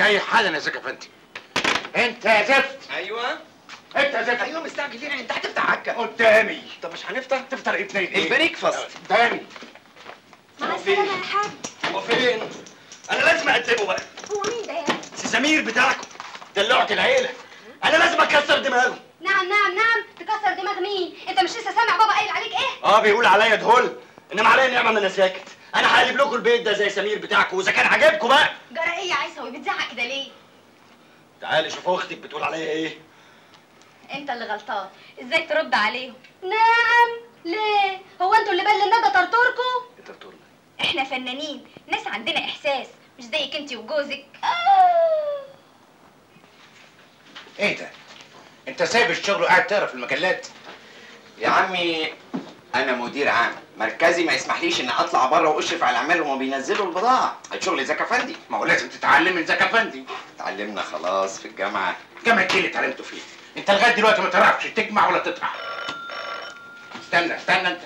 جاي حالا يا زكي فندي انت يا زفت ايوه انت يا زفت ايوه مستعجل ليه انت هتفتح عكا قدامي طب مش هنفتح تفطر ايه اتنين ايه البريك فاست قدامي مع السلامة يا حاج هو فين انا لازم اقدمه بقى هو مين ده يعني؟ سي سمير بتاعكم دلوعة العيله انا لازم اكسر دماغه نعم نعم نعم تكسر دماغ مين؟ انت مش لسه سامع بابا قايل عليك ايه؟ اه بيقول عليا دهول انما عليا نعمه ما انا ساكت انا هقلب لكم البيت ده زي سمير بتاعكم واذا كان عجبكم بقى جرى ايه يا عيسوي بتزعق كده ليه؟ تعالي شوف اختك بتقول عليا ايه انت اللي غلطان ازاي ترد عليهم؟ نعم ليه؟ هو انتوا اللي بل الندى طرطوركوا؟ انت بتقول احنا فنانين ناس عندنا احساس مش زيك انت وجوزك آه. ايه ده انت سايب الشغل وقاعد تقرا في المجلات يا عمي انا مدير عام مركزي ما يسمحليش ان اطلع بره واشرف على الاعمال وما بينزلوا البضاعه الشغل زكا فندي ما هو لازم تتعلم من زكي فندي اتعلمنا خلاص في الجامعه جامعة ايه اللي اتعلمتوا فيه انت لغايه دلوقتي ما تعرفش تجمع ولا تطرح استنى استنى انت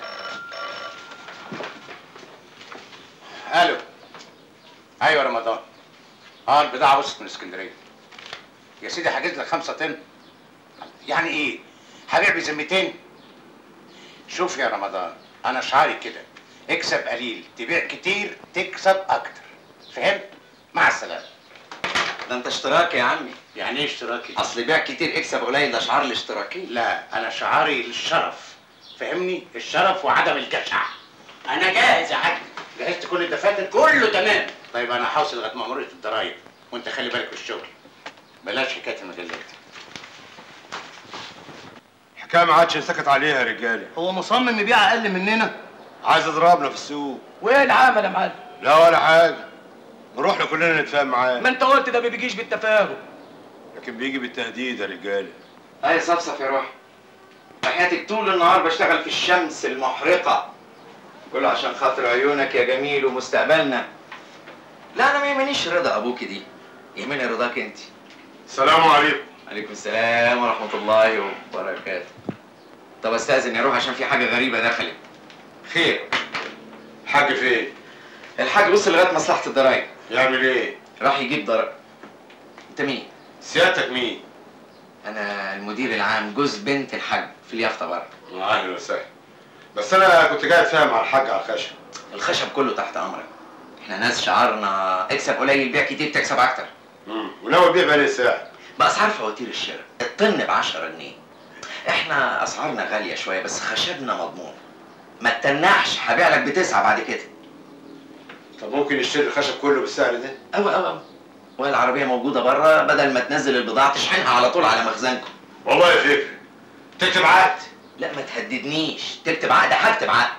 الو ايوه رمضان اه البضاعه وصلت من اسكندريه يا سيدي حاجز لك خمسة طن يعني ايه هبيع بذمتين شوف يا رمضان انا شعاري كده اكسب قليل تبيع كتير تكسب اكتر فهمت مع السلامه ده انت اشتراكي يا عمي يعني ايه اشتراكي اصل بيع كتير اكسب قليل ده شعار الاشتراكي لا انا شعاري الشرف فهمني الشرف وعدم الجشع انا جاهز يا حاج جهزت كل الدفاتر كله تمام طيب انا هوصل لغايه مأمورية الضرايب وانت خلي بالك في الشغل بلاش حكايه المجلات الحكايه ما عادش سكت عليها يا رجاله هو مصمم يبيع اقل مننا عايز اضربنا في السوق وايه العمل يا معلم لا ولا حاجه نروح له كلنا نتفاهم معاه ما انت قلت ده ما بيجيش بالتفاهم لكن بيجي بالتهديد يا رجاله اي صفصف يا روح حياتك طول النهار بشتغل في الشمس المحرقه كله عشان خاطر عيونك يا جميل ومستقبلنا لا انا ما يهمنيش رضا ابوك دي يهمني رضاك انت السلام عليكم عليكم السلام ورحمه الله وبركاته طب استاذن يا روح عشان في حاجه غريبه دخلت خير الحاج فين الحاج وصل لغايه مصلحه الضرايب يعمل ايه راح يجيب ضرائب انت مين سيادتك مين انا المدير العام جوز بنت الحاج في اليافطه بره اهلا وسهلا بس انا كنت قاعد فاهم مع الحاج على الخشب الخشب كله تحت امرك احنا ناس شعارنا اكسب قليل بيع كتير تكسب اكتر امم وناوي تبيع بقى ساعه باسعار فواتير الشراء الطن ب 10 جنيه احنا اسعارنا غاليه شويه بس خشبنا مضمون ما تتنحش هبيع لك بتسعه بعد كده طب ممكن نشتري الخشب كله بالسعر ده أوي أوي أوي وهي العربيه موجوده بره بدل ما تنزل البضاعه تشحنها على طول على مخزنكم والله فكره تكتب عقد لا ما تهددنيش تكتب عقد هكتب عقد